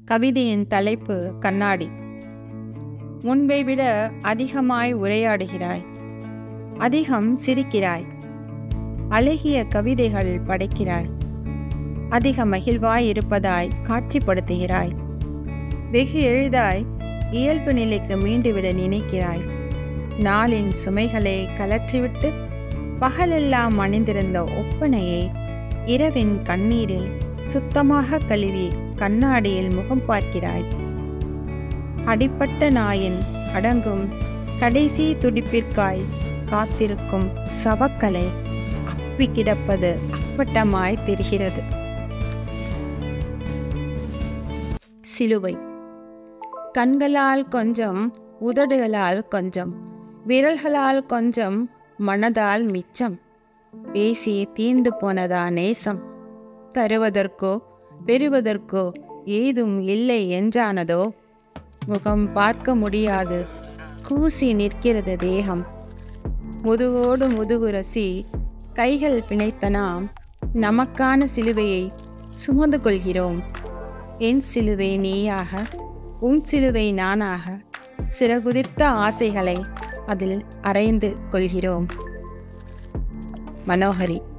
கவிதையின் தலைப்பு கண்ணாடி முன்பை விட அதிகமாய் உரையாடுகிறாய் அதிகம் சிரிக்கிறாய் அழகிய கவிதைகள் படைக்கிறாய் அதிக மகிழ்வாய் இருப்பதாய் காட்சிப்படுத்துகிறாய் வெகு எளிதாய் இயல்பு நிலைக்கு மீண்டுவிட நினைக்கிறாய் நாளின் சுமைகளை கலற்றிவிட்டு பகலெல்லாம் அணிந்திருந்த ஒப்பனையை இரவின் கண்ணீரில் சுத்தமாக கழுவி கண்ணாடியில் முகம் பார்க்கிறாய் அடிப்பட்ட நாயின் அடங்கும் கடைசி துடிப்பிற்காய் காத்திருக்கும் சவக்கலை அப்பி கிடப்பது அப்பட்டமாய் தெரிகிறது சிலுவை கண்களால் கொஞ்சம் உதடுகளால் கொஞ்சம் விரல்களால் கொஞ்சம் மனதால் மிச்சம் பேசி தீர்ந்து போனதா நேசம் தருவதற்கோ பெறுவதற்கோ ஏதும் இல்லை என்றானதோ முகம் பார்க்க முடியாது கூசி நிற்கிறது தேகம் முதுகோடு முதுகுரசி கைகள் பிணைத்த நாம் நமக்கான சிலுவையை சுமந்து கொள்கிறோம் என் சிலுவை நீயாக உன் சிலுவை நானாக சிறகுதிர்த்த ஆசைகளை அதில் அரைந்து கொள்கிறோம் மனோகரி